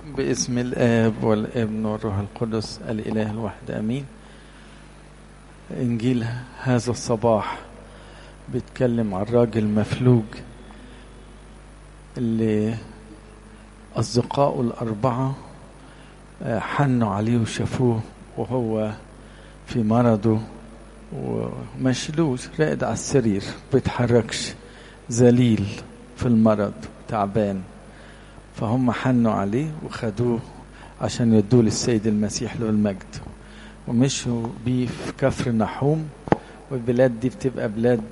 باسم الآب والابن والروح القدس الإله الواحد أمين إنجيل هذا الصباح بيتكلم عن راجل مفلوج اللي أصدقائه الأربعة حنوا عليه وشافوه وهو في مرضه ومشلوش راقد على السرير بيتحركش ذليل في المرض تعبان فهم حنوا عليه وخدوه عشان يدوه للسيد المسيح له المجد ومشوا بيه في كفر نحوم والبلاد دي بتبقى بلاد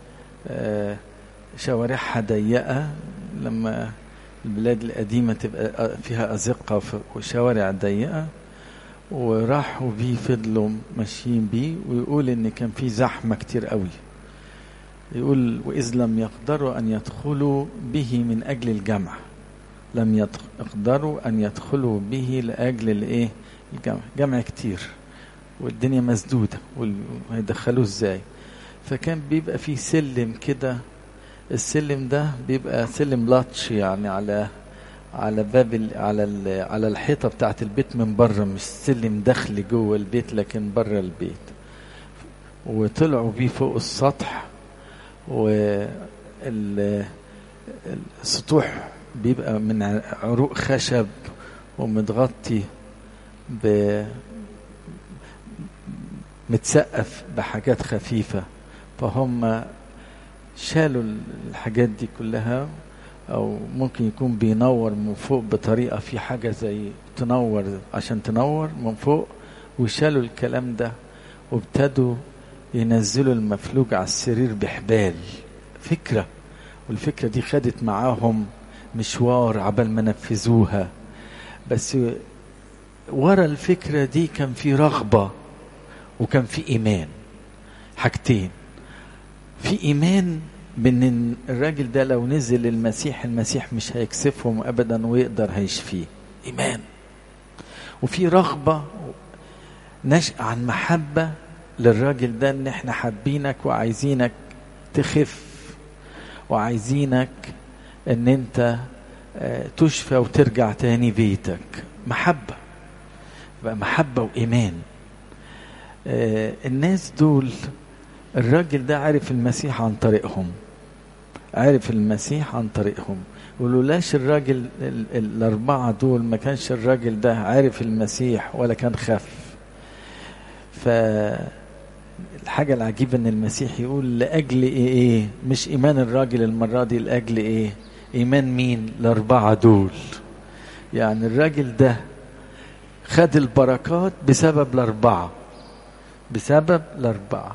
شوارعها ضيقة لما البلاد القديمة تبقى فيها أزقة وشوارع ضيقة وراحوا بيه فضلوا ماشيين بيه ويقول إن كان في زحمة كتير قوي يقول وإذ لم يقدروا أن يدخلوا به من أجل الجمع لم يقدروا أن يدخلوا به لأجل الإيه الجمع جمع كتير والدنيا مسدودة وهيدخلوه إزاي فكان بيبقى في سلم كده السلم ده بيبقى سلم لاتش يعني على على باب ال على ال على الحيطه بتاعت البيت من بره مش سلم داخلي جوه البيت لكن بره البيت وطلعوا بيه فوق السطح والسطوح بيبقى من عروق خشب ومتغطي ب متسقف بحاجات خفيفة فهم شالوا الحاجات دي كلها او ممكن يكون بينور من فوق بطريقة في حاجة زي تنور عشان تنور من فوق وشالوا الكلام ده وابتدوا ينزلوا المفلوج على السرير بحبال فكرة والفكرة دي خدت معاهم مشوار عبال ما نفذوها بس ورا الفكرة دي كان في رغبة وكان في إيمان حاجتين في إيمان بأن الراجل ده لو نزل المسيح المسيح مش هيكسفهم أبدا ويقدر هيشفيه إيمان وفي رغبة نشأ عن محبة للراجل ده ان احنا حابينك وعايزينك تخف وعايزينك ان انت تشفى وترجع تاني بيتك محبة بقى محبة وإيمان الناس دول الراجل ده عارف المسيح عن طريقهم عارف المسيح عن طريقهم ولولاش الراجل الأربعة دول ما كانش الراجل ده عارف المسيح ولا كان خف فالحاجة العجيبة ان المسيح يقول لأجل ايه ايه مش ايمان الراجل المرة دي لأجل ايه ايمان مين الاربعة دول يعني الراجل ده خد البركات بسبب الاربعة بسبب الاربعة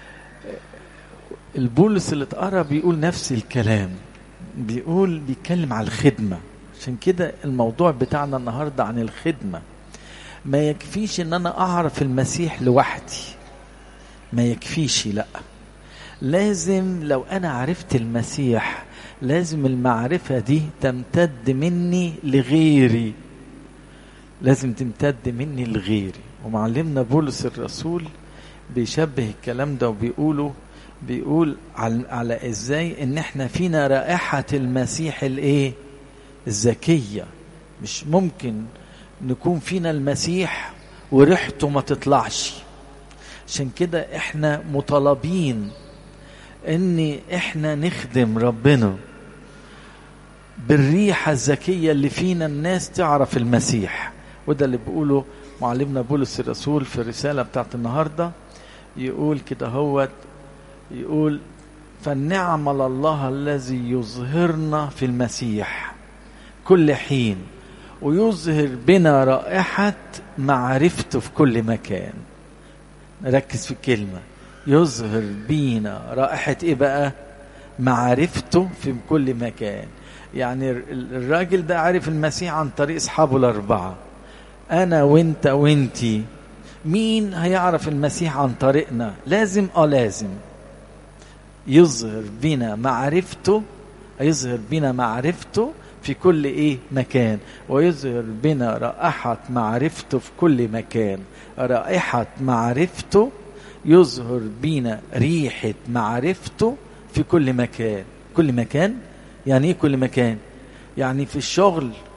البولس اللي اتقرا بيقول نفس الكلام بيقول بيتكلم على الخدمة عشان كده الموضوع بتاعنا النهاردة عن الخدمة ما يكفيش ان انا اعرف المسيح لوحدي ما يكفيش لا لازم لو انا عرفت المسيح لازم المعرفة دي تمتد مني لغيري لازم تمتد مني لغيري ومعلمنا بولس الرسول بيشبه الكلام ده وبيقوله بيقول على, على ازاي ان احنا فينا رائحة المسيح الايه الذكية مش ممكن نكون فينا المسيح وريحته ما تطلعش عشان كده احنا مطالبين ان احنا نخدم ربنا بالريحة الذكية اللي فينا الناس تعرف المسيح وده اللي بيقوله معلمنا بولس الرسول في الرسالة بتاعت النهاردة يقول كده هو يقول فالنعم الله الذي يظهرنا في المسيح كل حين ويظهر بنا رائحة معرفته في كل مكان ركز في الكلمة يظهر بينا رائحة ايه بقى معرفته في كل مكان يعني الراجل ده عارف المسيح عن طريق اصحابه الاربعة انا وانت وانتي مين هيعرف المسيح عن طريقنا لازم اه لازم يظهر بنا معرفته يظهر بنا معرفته في كل ايه مكان ويظهر بنا رائحة معرفته في كل مكان رائحة معرفته يظهر بنا ريحة معرفته في كل مكان كل مكان يعني ايه كل مكان يعني في الشغل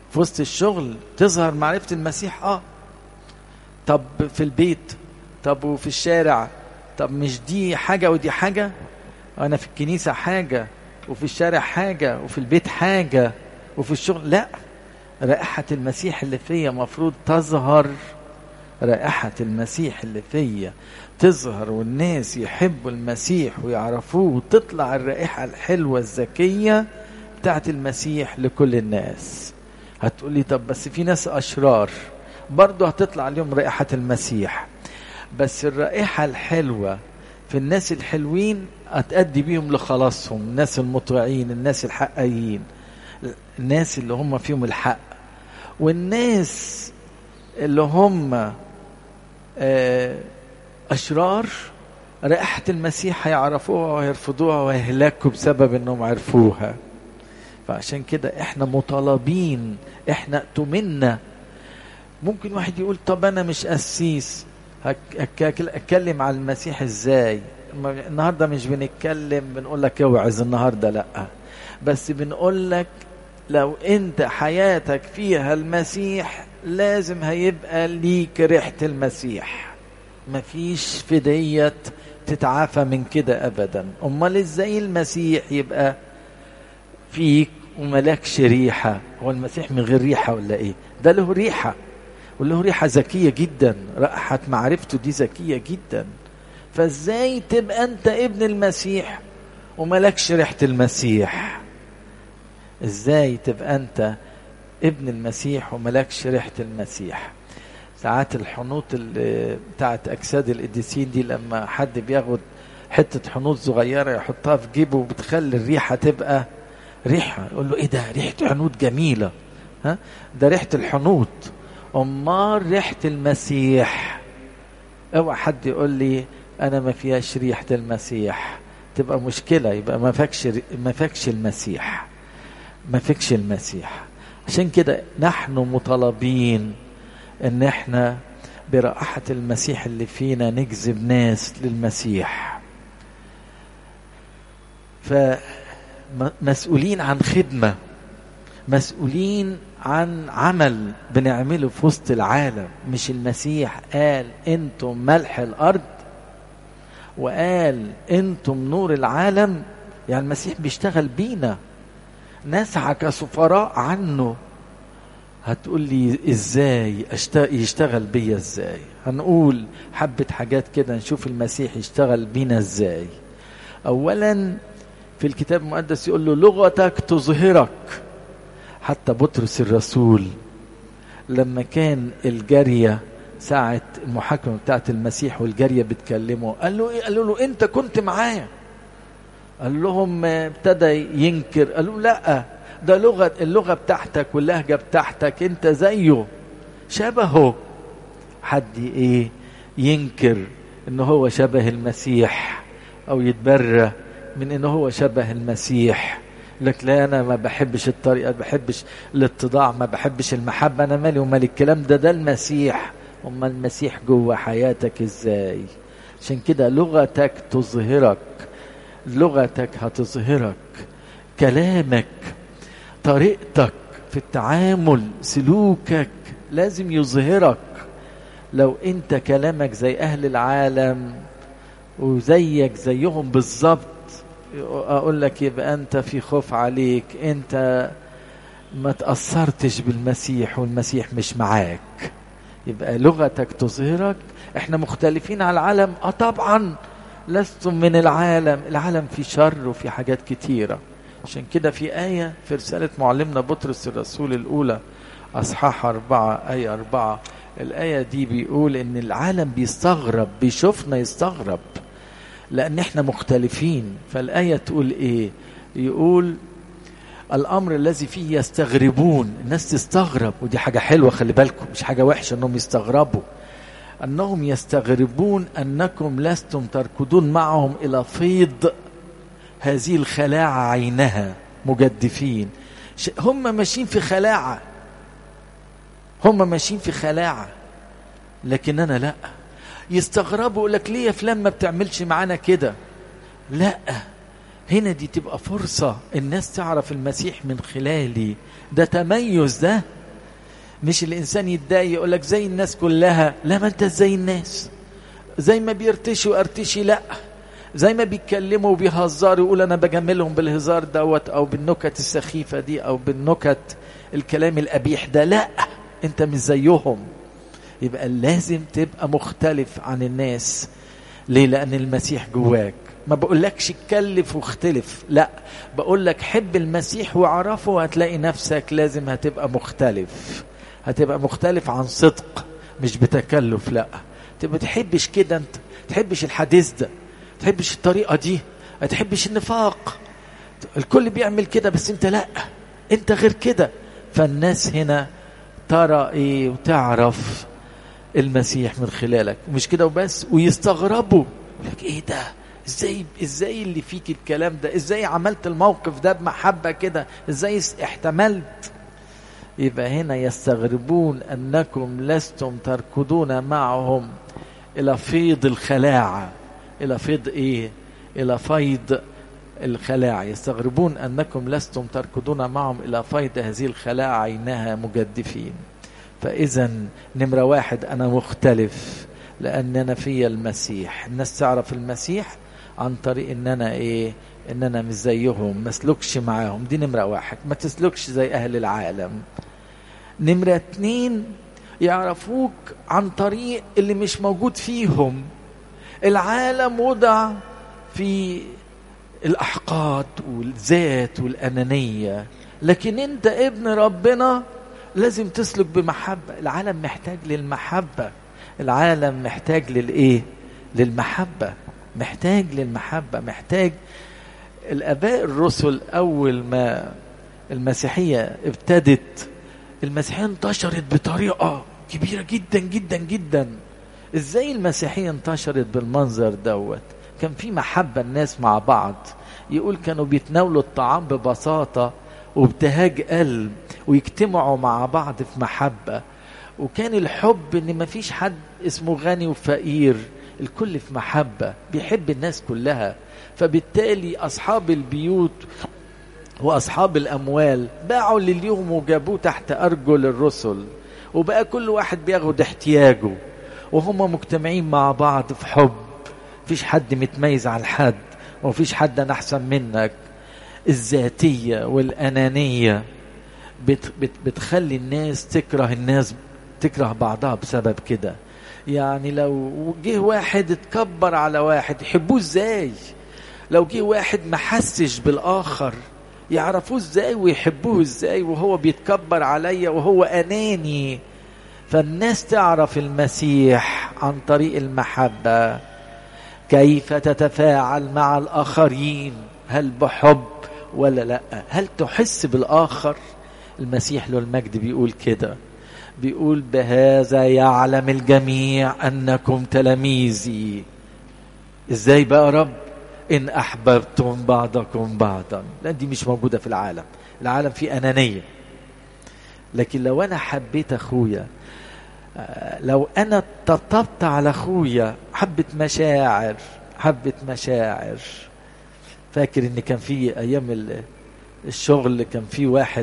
في وسط الشغل تظهر معرفة المسيح اه طب في البيت طب وفي الشارع طب مش دي حاجة ودي حاجة أنا في الكنيسة حاجة وفي الشارع حاجة وفي البيت حاجة وفي الشغل لا رائحة المسيح اللي فيا مفروض تظهر رائحة المسيح اللي فيا تظهر والناس يحبوا المسيح ويعرفوه وتطلع الرائحة الحلوة الذكية بتاعت المسيح لكل الناس هتقولي طب بس في ناس أشرار برضه هتطلع عليهم رائحة المسيح بس الرائحة الحلوة في الناس الحلوين هتأدي بيهم لخلاصهم الناس المطيعين الناس الحقيين الناس اللي هم فيهم الحق والناس اللي هم أشرار رائحة المسيح هيعرفوها وهيرفضوها وهيهلكوا بسبب انهم عرفوها فعشان كده احنا مطالبين احنا اؤتمنا ممكن واحد يقول طب انا مش قسيس اتكلم على المسيح ازاي النهارده مش بنتكلم بنقول لك اوعظ النهارده لا بس بنقول لك لو انت حياتك فيها المسيح لازم هيبقى ليك ريحه المسيح مفيش في ديت تتعافى من كده ابدا امال ازاي المسيح يبقى فيك وملكش ريحه هو المسيح من غير ريحه ولا ايه ده له ريحه وله ريحه ذكيه جدا رائحه معرفته دي ذكيه جدا فازاي تبقى انت ابن المسيح وملكش ريحه المسيح ازاي تبقى انت ابن المسيح وملكش ريحه المسيح ساعات الحنوط اللي بتاعت اجساد القديسين دي لما حد بياخد حته حنوط صغيره يحطها في جيبه بتخلي الريحه تبقى ريحه يقول له ايه ده ريحه حنوط جميله ها ده ريحه الحنوط امال ريحه المسيح اوعى حد يقول لي انا ما فيهاش ريحه المسيح تبقى مشكله يبقى ما فاكش ما فاكش المسيح ما فيكش المسيح عشان كده نحن مطالبين ان احنا برائحة المسيح اللي فينا نجذب ناس للمسيح فمسؤولين عن خدمة مسؤولين عن عمل بنعمله في وسط العالم مش المسيح قال انتم ملح الارض وقال انتم نور العالم يعني المسيح بيشتغل بينا نسعى كسفراء عنه هتقول لي ازاي يشتغل بيا ازاي هنقول حبة حاجات كده نشوف المسيح يشتغل بينا ازاي اولا في الكتاب المقدس يقول له لغتك تظهرك حتى بطرس الرسول لما كان الجارية ساعة المحاكمة بتاعت المسيح والجارية بتكلمه قال له ايه قالوا له انت كنت معايا قال لهم ابتدى ينكر قالوا لا ده لغة اللغة بتاعتك واللهجة بتاعتك انت زيه شبهه حد ايه ينكر ان هو شبه المسيح او يتبرى من ان هو شبه المسيح لك لا انا ما بحبش الطريقه ما بحبش الاتضاع ما بحبش المحبه انا مالي ومال الكلام ده ده المسيح اما المسيح جوه حياتك ازاي عشان كده لغتك تظهرك لغتك هتظهرك كلامك طريقتك في التعامل سلوكك لازم يظهرك لو انت كلامك زي اهل العالم وزيك زيهم بالظبط اقول لك يبقى انت في خوف عليك انت ما تأثرتش بالمسيح والمسيح مش معاك يبقى لغتك تظهرك احنا مختلفين على العالم اه طبعا لستم من العالم العالم فيه شر وفي حاجات كتيره عشان كده في آية في رسالة معلمنا بطرس الرسول الأولى أصحاح أربعة آية أربعة الآية دي بيقول إن العالم بيستغرب بيشوفنا يستغرب لأن إحنا مختلفين فالآية تقول إيه يقول الأمر الذي فيه يستغربون الناس تستغرب ودي حاجة حلوة خلي بالكم مش حاجة وحشة أنهم يستغربوا أنهم يستغربون أنكم لستم تركضون معهم إلى فيض هذه الخلاعة عينها مجدفين هم ماشيين في خلاعة هم ماشيين في خلاعة لكن أنا لا يستغربوا يقول لك ليه يا فلان ما بتعملش معانا كده لا هنا دي تبقى فرصة الناس تعرف المسيح من خلالي ده تميز ده مش الانسان يتضايق يقول لك زي الناس كلها لا ما انت زي الناس زي ما بيرتشوا ارتشي لا زي ما بيتكلموا وبيهزروا يقول انا بجملهم بالهزار دوت او بالنكت السخيفه دي او بالنكت الكلام القبيح ده لا انت مش زيهم يبقى لازم تبقى مختلف عن الناس ليه لان المسيح جواك ما بقولكش اتكلف واختلف لا بقول لك حب المسيح واعرفه وهتلاقي نفسك لازم هتبقى مختلف هتبقى مختلف عن صدق مش بتكلف لا تبقى تحبش كده انت تحبش الحديث ده تحبش الطريقه دي ما تحبش النفاق الكل بيعمل كده بس انت لا انت غير كده فالناس هنا ترى ايه وتعرف المسيح من خلالك ومش كده وبس ويستغربوا لك ايه ده ازاي ازاي اللي فيك الكلام ده ازاي عملت الموقف ده بمحبه كده ازاي احتملت يبقى هنا يستغربون انكم لستم تركضون معهم الى فيض الخلاعه الى فيض ايه الى فيض الخلاعة يستغربون أنكم لستم تركضون معهم إلى فيض هذه الخلاعة عينها مجدفين فإذا نمرة واحد أنا مختلف لأن أنا في المسيح الناس تعرف المسيح عن طريق أن أنا إيه أن أنا مش زيهم ما اسلكش معاهم دي نمرة واحد ما تسلكش زي أهل العالم نمرة اتنين يعرفوك عن طريق اللي مش موجود فيهم العالم وضع في الأحقاد والذات والأنانية لكن أنت ابن ربنا لازم تسلك بمحبة العالم محتاج للمحبة العالم محتاج للإيه للمحبة محتاج للمحبة محتاج الآباء الرسل أول ما المسيحية ابتدت المسيحية انتشرت بطريقة كبيرة جدا جدا جدا ازاي المسيحية انتشرت بالمنظر دوت كان في محبة الناس مع بعض يقول كانوا بيتناولوا الطعام ببساطة وابتهاج قلب ويجتمعوا مع بعض في محبة وكان الحب ان مفيش حد اسمه غني وفقير الكل في محبة بيحب الناس كلها فبالتالي أصحاب البيوت وأصحاب الأموال باعوا لليوم وجابوه تحت أرجل الرسل وبقى كل واحد بياخد احتياجه وهم مجتمعين مع بعض في حب مفيش حد متميز عن حد ومفيش حد انا احسن منك الذاتيه والانانيه بت بت بتخلي الناس تكره الناس تكره بعضها بسبب كده يعني لو جه واحد اتكبر على واحد يحبوه ازاي لو جه واحد ما حسش بالاخر يعرفوه ازاي ويحبوه ازاي وهو بيتكبر عليا وهو اناني فالناس تعرف المسيح عن طريق المحبه كيف تتفاعل مع الاخرين هل بحب ولا لا هل تحس بالاخر المسيح له المجد بيقول كده بيقول بهذا يعلم الجميع انكم تلاميذي ازاي بقى رب ان احببتم بعضكم بعضا لان دي مش موجوده في العالم العالم فيه انانيه لكن لو انا حبيت اخويا لو انا طبطبت على اخويا حبه مشاعر حبه مشاعر فاكر ان كان في ايام الشغل كان في واحد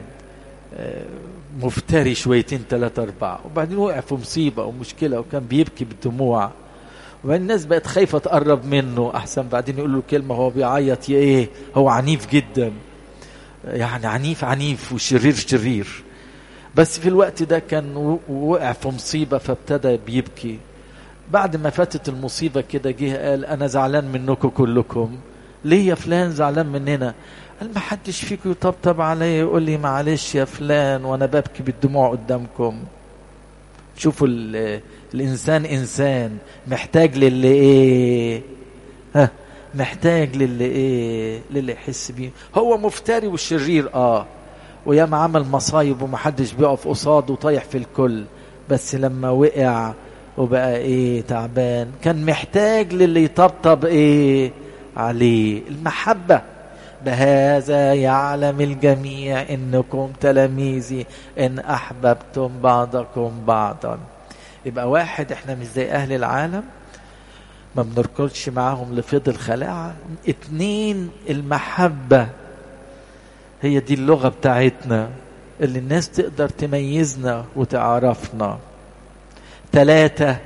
مفتري شويتين ثلاثة أربعة وبعدين وقع في مصيبة أو مشكلة وكان بيبكي بالدموع وبعدين الناس بقت خايفة تقرب منه أحسن بعدين يقول له كلمة هو بيعيط يا إيه هو عنيف جدا يعني عنيف عنيف وشرير شرير بس في الوقت ده كان وقع في مصيبة فابتدى بيبكي بعد ما فاتت المصيبة كده جه قال أنا زعلان منكم كلكم ليه يا فلان زعلان مننا قال ما حدش فيكم يطبطب عليا يقول لي معلش يا فلان وانا ببكي بالدموع قدامكم شوفوا الانسان انسان محتاج للي ايه ها محتاج للي ايه للي يحس بيه هو مفتري وشرير اه وياما عمل مصايب ومحدش بيقف قصاده وطايح في الكل بس لما وقع وبقى ايه تعبان كان محتاج للي يطبطب ايه عليه المحبه بهذا يعلم الجميع انكم تلاميذي ان احببتم بعضكم بعضا يبقى واحد احنا مش زي اهل العالم ما بنركضش معاهم لفضل الخلاعة اتنين المحبة هي دي اللغة بتاعتنا اللي الناس تقدر تميزنا وتعرفنا ثلاثة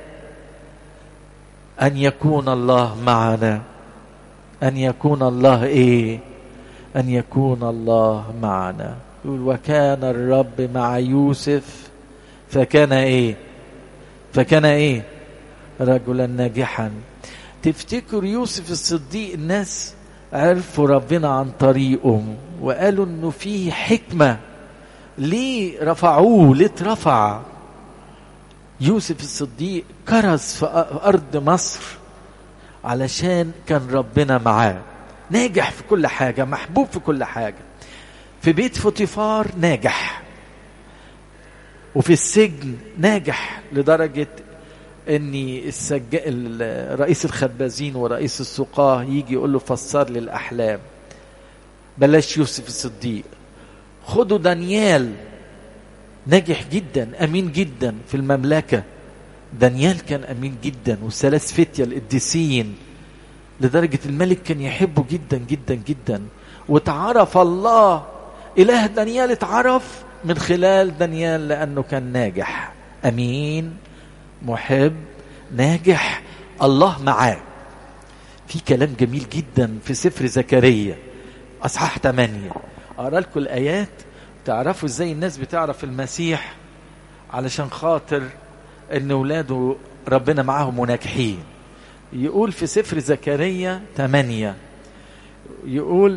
أن يكون الله معنا أن يكون الله إيه أن يكون الله معنا يقول وكان الرب مع يوسف فكان إيه فكان إيه رجلا ناجحا تفتكر يوسف الصديق الناس عرفوا ربنا عن طريقه وقالوا انه في حكمه ليه رفعوه ليه اترفع يوسف الصديق كرز في ارض مصر علشان كان ربنا معاه ناجح في كل حاجه محبوب في كل حاجه في بيت فوتيفار ناجح وفي السجن ناجح لدرجه ان السج... رئيس الخبازين ورئيس السقاه يجي يقول له فسر لي الاحلام بلاش يوسف الصديق خدوا دانيال ناجح جدا امين جدا في المملكه دانيال كان امين جدا والثلاث فتيه القديسين لدرجه الملك كان يحبه جدا جدا جدا وتعرف الله اله دانيال اتعرف من خلال دانيال لانه كان ناجح امين محب ناجح الله معاه في كلام جميل جدا في سفر زكريا اصحاح 8 اقرا لكم الايات تعرفوا ازاي الناس بتعرف المسيح علشان خاطر ان اولاده ربنا معاهم وناجحين يقول في سفر زكريا 8 يقول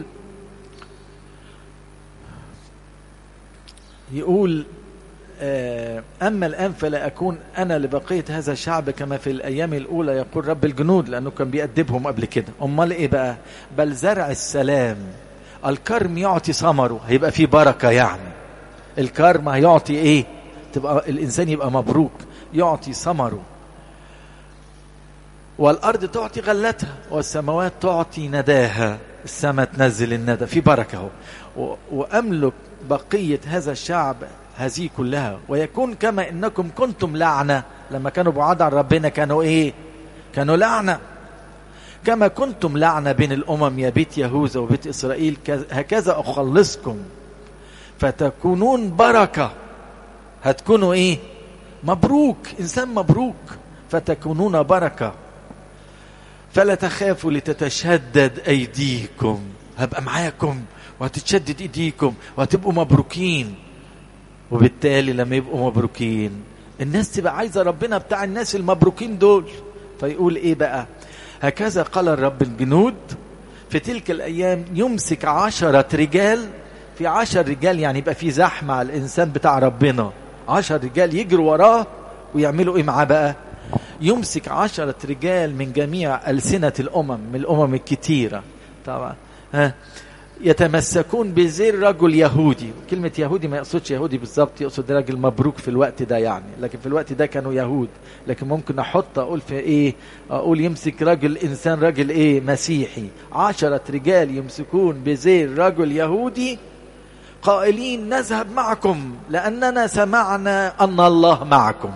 يقول أما الآن فلا أكون أنا لبقية هذا الشعب كما في الأيام الأولى يقول رب الجنود لأنه كان بيأدبهم قبل كده أمال إيه بقى بل زرع السلام الكرم يعطي ثمره هيبقى فيه بركة يعني الكرم هيعطي إيه تبقى الإنسان يبقى مبروك يعطي ثمره والأرض تعطي غلتها والسماوات تعطي نداها السماء تنزل الندى في بركة اهو وأملك بقية هذا الشعب هذه كلها ويكون كما انكم كنتم لعنه لما كانوا بعاد عن ربنا كانوا ايه كانوا لعنه كما كنتم لعنه بين الامم يا بيت يهوذا وبيت اسرائيل هكذا اخلصكم فتكونون بركه هتكونوا ايه مبروك انسان مبروك فتكونون بركه فلا تخافوا لتتشدد ايديكم هبقى معاكم وهتتشدد ايديكم وهتبقوا مبروكين وبالتالي لما يبقوا مبروكين الناس تبقى عايزه ربنا بتاع الناس المبروكين دول فيقول ايه بقى هكذا قال الرب الجنود في تلك الايام يمسك عشرة رجال في عشر رجال يعني يبقى في زحمة على الانسان بتاع ربنا عشر رجال يجروا وراه ويعملوا ايه معاه بقى يمسك عشرة رجال من جميع ألسنة الأمم من الأمم الكتيرة طبعا ها يتمسكون بزير رجل يهودي كلمة يهودي ما يقصدش يهودي بالظبط يقصد راجل مبروك في الوقت ده يعني لكن في الوقت ده كانوا يهود لكن ممكن أحط أقول في إيه أقول يمسك رجل إنسان رجل إيه مسيحي عشرة رجال يمسكون بزير رجل يهودي قائلين نذهب معكم لأننا سمعنا أن الله معكم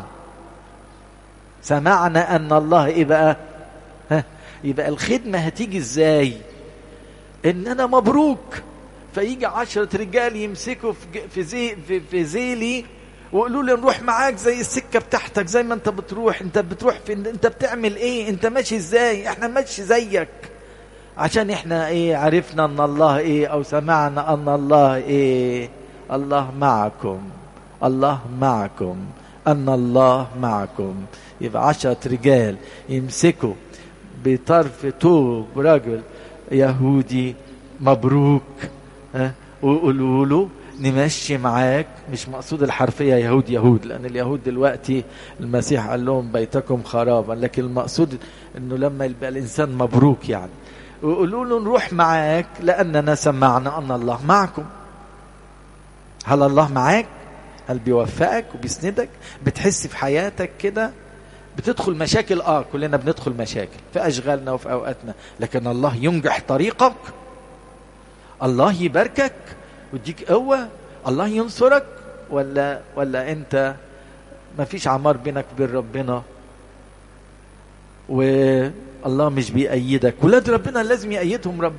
سمعنا أن الله إيه بقى ها يبقى الخدمة هتيجي إزاي ان انا مبروك فيجي عشرة رجال يمسكوا في زي في, في زيلي ويقولوا لي نروح معاك زي السكة بتاعتك زي ما انت بتروح انت بتروح فين انت بتعمل ايه انت ماشي ازاي احنا ماشي زيك عشان احنا ايه عرفنا ان الله ايه او سمعنا ان الله ايه الله معكم الله معكم ان الله معكم يبقى عشرة رجال يمسكوا بطرف توب رجل يهودي مبروك ها ويقولوا له نمشي معاك مش مقصود الحرفيه يهود يهود لان اليهود دلوقتي المسيح قال لهم بيتكم خرابا لكن المقصود انه لما يبقى الانسان مبروك يعني ويقولوا له نروح معاك لاننا سمعنا ان الله معكم هل الله معاك هل بيوفقك وبيسندك بتحس في حياتك كده بتدخل مشاكل اه كلنا بندخل مشاكل في اشغالنا وفي اوقاتنا لكن الله ينجح طريقك الله يباركك ويديك قوه الله ينصرك ولا ولا انت ما فيش عمار بينك وبين ربنا والله مش بيأيدك ولاد ربنا لازم يأيدهم ربنا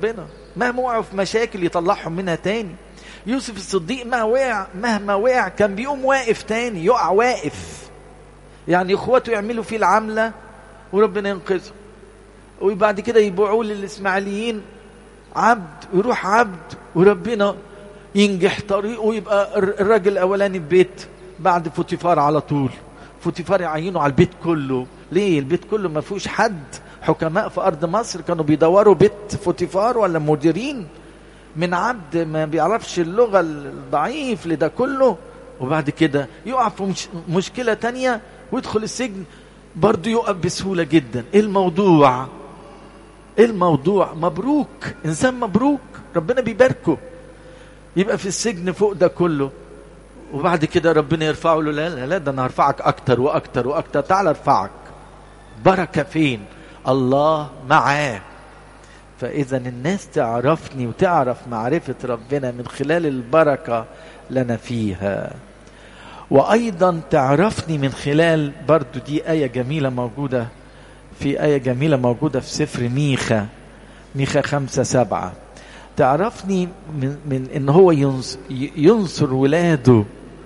مهما وقعوا في مشاكل يطلعهم منها تاني يوسف الصديق ما وقع مهما وقع كان بيقوم واقف تاني يقع واقف يعني اخواته يعملوا فيه العملة وربنا ينقذه وبعد كده يبيعوه للاسماعيليين عبد ويروح عبد وربنا ينجح طريقه ويبقى الراجل الاولاني في بيت بعد فوتيفار على طول فوتيفار يعينه على البيت كله ليه البيت كله ما فيهوش حد حكماء في ارض مصر كانوا بيدوروا بيت فوتيفار ولا مديرين من عبد ما بيعرفش اللغه الضعيف لده كله وبعد كده يقع في مش مشكله تانية ويدخل السجن برضه يقف بسهوله جدا ايه الموضوع ايه الموضوع مبروك انسان مبروك ربنا بيباركه يبقى في السجن فوق ده كله وبعد كده ربنا يرفعه له لا لا لا ده انا هرفعك اكتر واكتر واكتر تعال ارفعك بركه فين الله معاه فاذا الناس تعرفني وتعرف معرفه ربنا من خلال البركه لنا فيها وايضا تعرفني من خلال برضو دي ايه جميله موجوده في ايه جميله موجوده في سفر ميخا ميخا خمسة سبعة تعرفني من, من ان هو ينصر, ينصر ولاده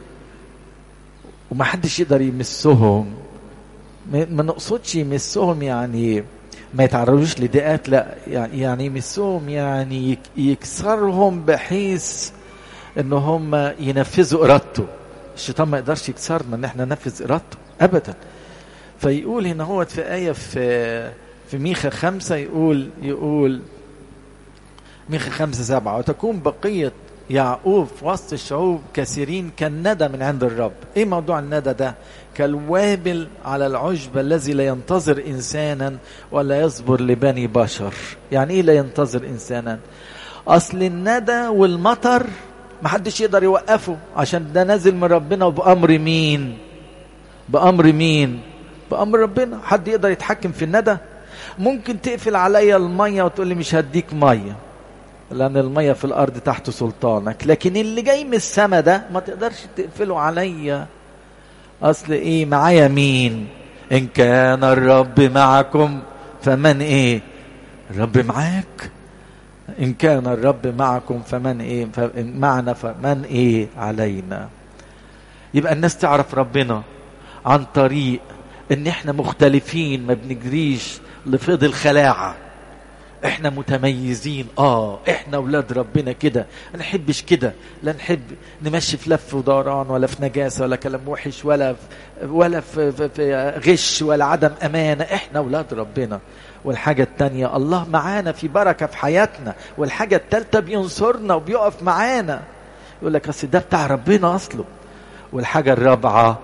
ومحدش يقدر يمسهم ما نقصدش يمسهم يعني ما يتعرضوش لضيقات لا يعني يعني يمسهم يعني يكسرهم بحيث ان هم ينفذوا ارادته الشيطان ما يقدرش يكسرنا ان احنا ننفذ ارادته ابدا فيقول هنا هو في ايه في في ميخا خمسة يقول يقول ميخا خمسة سبعة وتكون بقية يعقوب في وسط الشعوب كثيرين كالندى من عند الرب ايه موضوع الندى ده كالوابل على العشب الذي لا ينتظر انسانا ولا يصبر لبني بشر يعني ايه لا ينتظر انسانا اصل الندى والمطر محدش يقدر يوقفه عشان ده نازل من ربنا وبامر مين بامر مين بامر ربنا حد يقدر يتحكم في الندى ممكن تقفل عليا الميه وتقول لي مش هديك ميه لان الميه في الارض تحت سلطانك لكن اللي جاي من السما ده ما تقدرش تقفله عليا اصل ايه معايا مين ان كان الرب معكم فمن ايه الرب معاك ان كان الرب معكم فمن ايه معنا فمن ايه علينا يبقى الناس تعرف ربنا عن طريق ان احنا مختلفين ما بنجريش لفيض الخلاعه احنا متميزين اه احنا اولاد ربنا كده ما نحبش كده لا نحب نمشي في لف ودوران ولا في نجاسه ولا كلام وحش ولا في ولا في, في, في غش ولا عدم امانه احنا اولاد ربنا والحاجة التانية الله معانا في بركة في حياتنا والحاجة التالتة بينصرنا وبيقف معانا يقول لك أصل ده بتاع ربنا أصله والحاجة الرابعة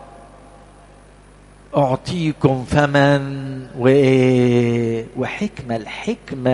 أعطيكم فمن وحكمة الحكمة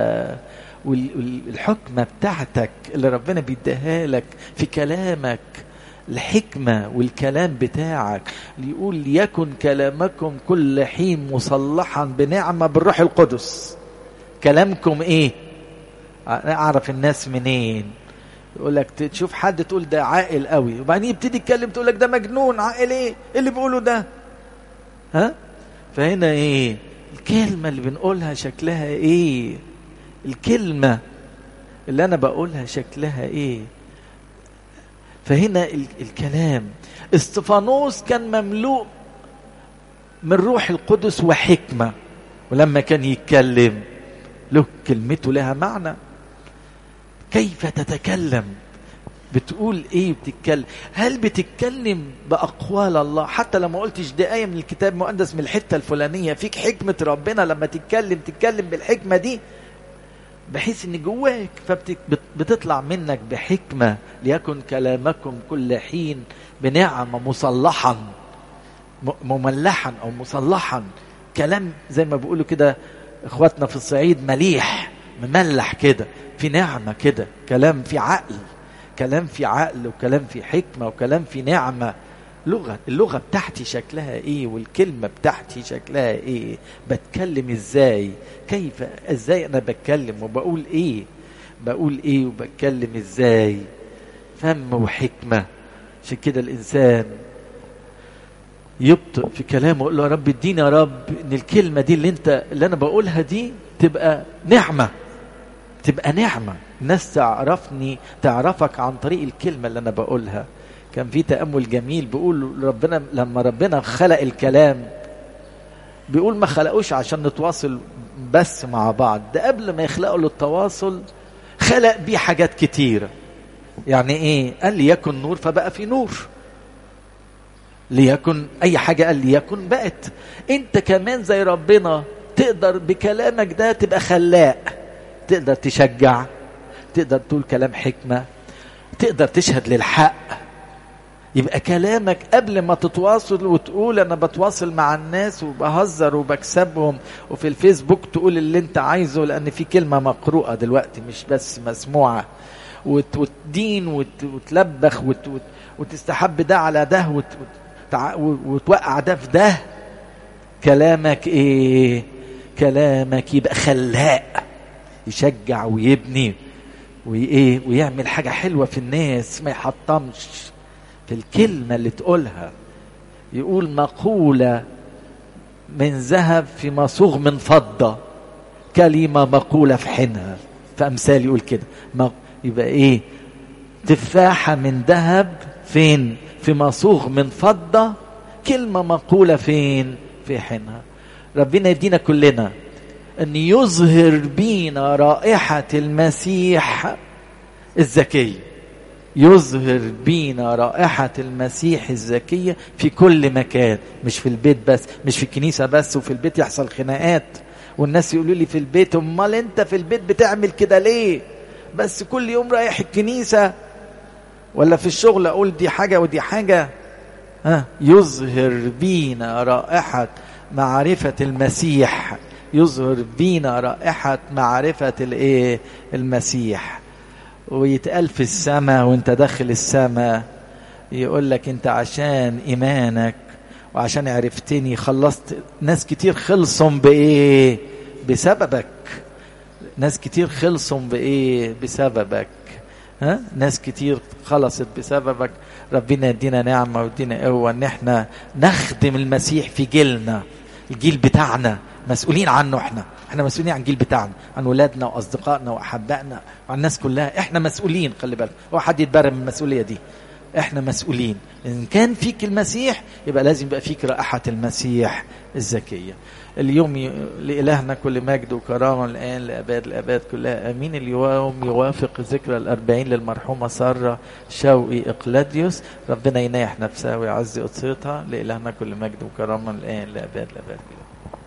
والحكمة بتاعتك اللي ربنا بيديها لك في كلامك الحكمة والكلام بتاعك يقول ليكن كلامكم كل حين مصلحا بنعمة بالروح القدس كلامكم ايه اعرف الناس منين يقول لك تشوف حد تقول ده عاقل قوي وبعدين يبتدي يتكلم تقول لك ده مجنون عاقل ايه اللي بيقوله ده ها فهنا ايه الكلمة اللي بنقولها شكلها ايه الكلمة اللي انا بقولها شكلها ايه فهنا الكلام استفانوس كان مملوء من روح القدس وحكمة ولما كان يتكلم له كلمته لها معنى كيف تتكلم بتقول ايه بتتكلم هل بتتكلم باقوال الله حتى لما قلتش دي ايه من الكتاب المقدس من الحته الفلانيه فيك حكمه ربنا لما تتكلم تتكلم بالحكمه دي بحيث ان جواك فبتطلع منك بحكمه ليكن كلامكم كل حين بنعمه مصلحا مملحا او مصلحا كلام زي ما بيقولوا كده اخواتنا في الصعيد مليح مملح كده في نعمه كده كلام في عقل كلام في عقل وكلام في حكمه وكلام في نعمه لغه اللغه بتاعتي شكلها ايه والكلمه بتاعتي شكلها ايه بتكلم ازاي كيف ازاي انا بتكلم وبقول ايه بقول ايه وبتكلم ازاي فم وحكمه عشان كده الانسان يبطئ في كلامه يقول له يا رب اديني يا رب ان الكلمه دي اللي انت اللي انا بقولها دي تبقى نعمه تبقى نعمة الناس تعرفني تعرفك عن طريق الكلمة اللي أنا بقولها كان في تأمل جميل بيقول ربنا لما ربنا خلق الكلام بيقول ما خلقوش عشان نتواصل بس مع بعض ده قبل ما يخلقوا للتواصل خلق بيه حاجات كتيرة يعني ايه قال ليكن نور فبقى في نور ليكن اي حاجة قال ليكن بقت انت كمان زي ربنا تقدر بكلامك ده تبقى خلاق تقدر تشجع تقدر تقول كلام حكمة تقدر تشهد للحق يبقى كلامك قبل ما تتواصل وتقول انا بتواصل مع الناس وبهزر وبكسبهم وفي الفيسبوك تقول اللي انت عايزه لان في كلمه مقروءه دلوقتي مش بس مسموعه وت- وتدين وت- وتلبخ وت- وت- وتستحب ده على ده وت- وتع- وتوقع ده في ده كلامك ايه كلامك يبقى خلاق يشجع ويبني وايه ويعمل حاجه حلوه في الناس ما يحطمش في الكلمة اللي تقولها يقول مقولة من ذهب في مصوغ من فضة كلمة مقولة في حينها في أمثال يقول كده ما- يبقى إيه تفاحة من ذهب فين في مصوغ من فضة كلمة مقولة فين في حينها ربنا يدينا كلنا أن يظهر بينا رائحة المسيح الزكيه يظهر بينا رائحة المسيح الزكية في كل مكان مش في البيت بس مش في الكنيسة بس وفي البيت يحصل خناقات والناس يقولوا لي في البيت امال انت في البيت بتعمل كده ليه بس كل يوم رايح الكنيسة ولا في الشغل اقول دي حاجة ودي حاجة ها يظهر بينا رائحة معرفة المسيح يظهر بينا رائحة معرفة الايه المسيح ويتقال في السماء وانت داخل السماء يقول لك انت عشان ايمانك وعشان عرفتني خلصت ناس كتير خلصوا بايه بسببك ناس كتير خلصوا بايه بسببك ها ناس كتير خلصت بسببك ربنا يدينا نعمه ويدينا قوه ان احنا نخدم المسيح في جيلنا الجيل بتاعنا مسؤولين عنه احنا احنا مسؤولين عن الجيل بتاعنا عن ولادنا واصدقائنا واحبائنا وعن الناس كلها احنا مسؤولين خلي بالك هو حد يتبرم من المسؤوليه دي احنا مسؤولين ان كان فيك المسيح يبقى لازم يبقى فيك رائحه المسيح الزكيه اليوم ي... لإلهنا كل مجد وكرامة الآن لأباد الأباد كلها آمين اليوم يوافق ذكرى الأربعين للمرحومة سارة شوقي إقلاديوس ربنا ينايح نفسها ويعز قدسيتها لإلهنا كل مجد وكرامة الآن لأباد الأباد كلها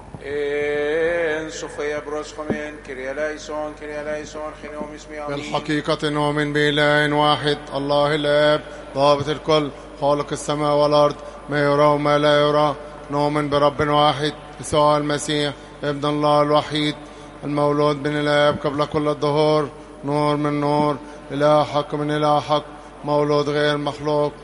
En Sofia Broschomen, Kyrie eleison, Kyrie eleison, Chinom ismi في amin. الحقيقة نؤمن بإله واحد الله الآب ضابط الكل خالق السماء والأرض ما يرى وما لا يرى نؤمن برب واحد يسوع المسيح ابن الله الوحيد المولود من الآب قبل كل الظهور نور من نور إله حق من إله حق مولود غير مخلوق